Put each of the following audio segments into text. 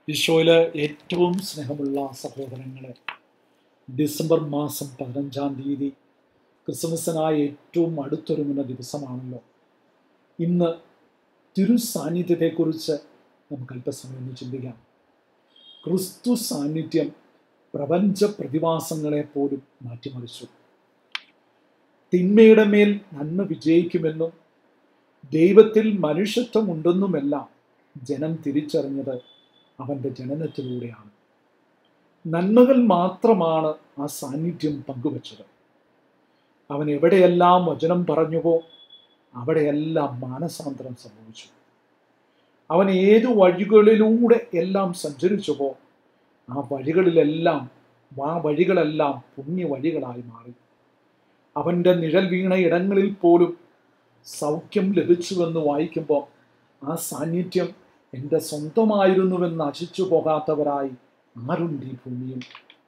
ഈശോയില് ഏറ്റവും സ്നേഹമുള്ള സഹോദരങ്ങളെ ഡിസംബർ മാസം പതിനഞ്ചാം തീയതി ക്രിസ്മസിനായ ഏറ്റവും അടുത്തൊരുങ്ങുന്ന ദിവസമാണല്ലോ ഇന്ന് തിരു സാന്നിധ്യത്തെക്കുറിച്ച് നമുക്ക് അല്പസമയം ഒന്ന് ചിന്തിക്കാം ക്രിസ്തു സാന്നിധ്യം പ്രപഞ്ച പ്രതിഭാസങ്ങളെ പോലും മാറ്റിമറിച്ചു തിന്മയുടെ മേൽ നന്മ വിജയിക്കുമെന്നും ദൈവത്തിൽ മനുഷ്യത്വമുണ്ടെന്നുമെല്ലാം ജനം തിരിച്ചറിഞ്ഞത് അവൻ്റെ ജനനത്തിലൂടെയാണ് നന്മകൾ മാത്രമാണ് ആ സാന്നിധ്യം പങ്കുവച്ചത് അവൻ എവിടെയെല്ലാം വചനം പറഞ്ഞുവോ അവിടെയെല്ലാം മാനസാന്തരം സംഭവിച്ചു അവൻ ഏതു വഴികളിലൂടെ എല്ലാം സഞ്ചരിച്ചുവോ ആ വഴികളിലെല്ലാം ആ വഴികളെല്ലാം പുണ്യ വഴികളായി മാറി അവൻ്റെ നിഴൽ വീണ ഇടങ്ങളിൽ പോലും സൗഖ്യം ലഭിച്ചുവെന്ന് വായിക്കുമ്പോൾ ആ സാന്നിധ്യം എൻ്റെ സ്വന്തമായിരുന്നുവെന്ന് നശിച്ചു പോകാത്തവരായി ആരുണ്ട് ഈ ഭൂമിയിൽ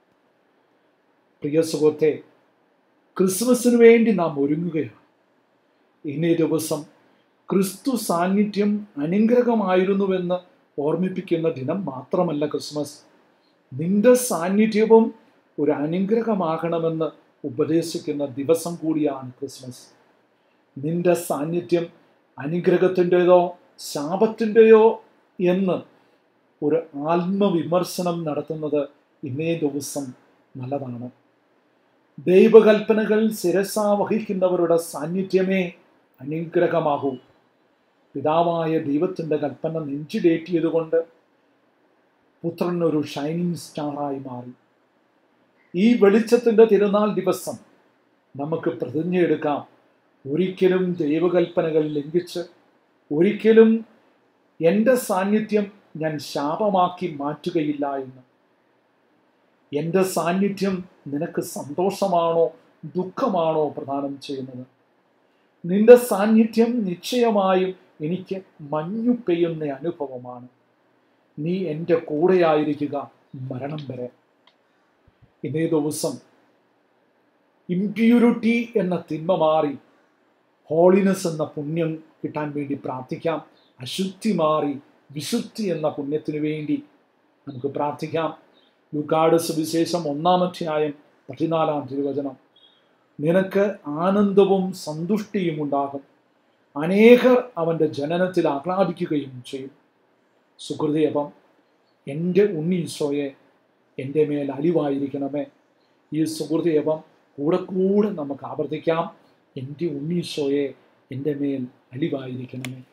പ്രിയ സുഹൃത്തെ ക്രിസ്മസിന് വേണ്ടി നാം ഒരുങ്ങുകയാണ് ഇന്നേ ദിവസം ക്രിസ്തു സാന്നിധ്യം അനുഗ്രഹമായിരുന്നുവെന്ന് ഓർമ്മിപ്പിക്കുന്ന ദിനം മാത്രമല്ല ക്രിസ്മസ് നിന്റെ സാന്നിധ്യവും ഒരു അനുഗ്രഹമാകണമെന്ന് ഉപദേശിക്കുന്ന ദിവസം കൂടിയാണ് ക്രിസ്മസ് നിന്റെ സാന്നിധ്യം അനുഗ്രഹത്തിൻ്റെതോ ശാപത്തിൻ്റെയോ എന്ന് ഒരു ആത്മവിമർശനം നടത്തുന്നത് ഇന്നേ ദിവസം നല്ലതാണ് ദൈവകൽപ്പനകൾ ശിരസ വഹിക്കുന്നവരുടെ സാന്നിധ്യമേ അനുഗ്രഹമാകൂ പിതാവായ ദൈവത്തിൻ്റെ കൽപ്പന നെഞ്ചിലേറ്റിയതുകൊണ്ട് പുത്രൻ ഒരു ഷൈനിങ് സ്റ്റാറായി മാറി ഈ വെളിച്ചത്തിൻ്റെ തിരുനാൾ ദിവസം നമുക്ക് പ്രതിജ്ഞയെടുക്കാം ഒരിക്കലും ദൈവകൽപ്പനകൾ ലംഘിച്ച് ഒരിക്കലും എൻ്റെ സാന്നിധ്യം ഞാൻ ശാപമാക്കി മാറ്റുകയില്ല എന്ന് എൻ്റെ സാന്നിധ്യം നിനക്ക് സന്തോഷമാണോ ദുഃഖമാണോ പ്രദാനം ചെയ്യുന്നത് നിന്റെ സാന്നിധ്യം നിശ്ചയമായും എനിക്ക് മഞ്ഞു പെയ്യുന്ന അനുഭവമാണ് നീ എൻ്റെ കൂടെയായിരിക്കുക മരണം വരെ ഇതേ ദിവസം ഇംപ്യൂരിറ്റി എന്ന തിന്മ മാറി ഹോളിനെസ് എന്ന പുണ്യം കിട്ടാൻ വേണ്ടി പ്രാർത്ഥിക്കാം അശുദ്ധി മാറി വിശുദ്ധി എന്ന പുണ്യത്തിനു വേണ്ടി നമുക്ക് പ്രാർത്ഥിക്കാം യുഗാട് സുവിശേഷം ഒന്നാമധ്യായം പതിനാലാം തിരുവചനം നിനക്ക് ആനന്ദവും സന്തുഷ്ടിയും ഉണ്ടാകും അനേകർ അവൻ്റെ ജനനത്തിൽ ആഹ്ലാദിക്കുകയും ചെയ്യും സുഹൃതയപം എൻ്റെ ഉണ്ണീശോയെ എൻ്റെ മേൽ അലിവായിരിക്കണമേ ഈ സുഹൃതയപം കൂടെ കൂടെ നമുക്ക് ആവർത്തിക്കാം എൻ്റെ ഉണ്ണീശോയെ എൻ്റെ മേൽ അലിവായിരിക്കണമേ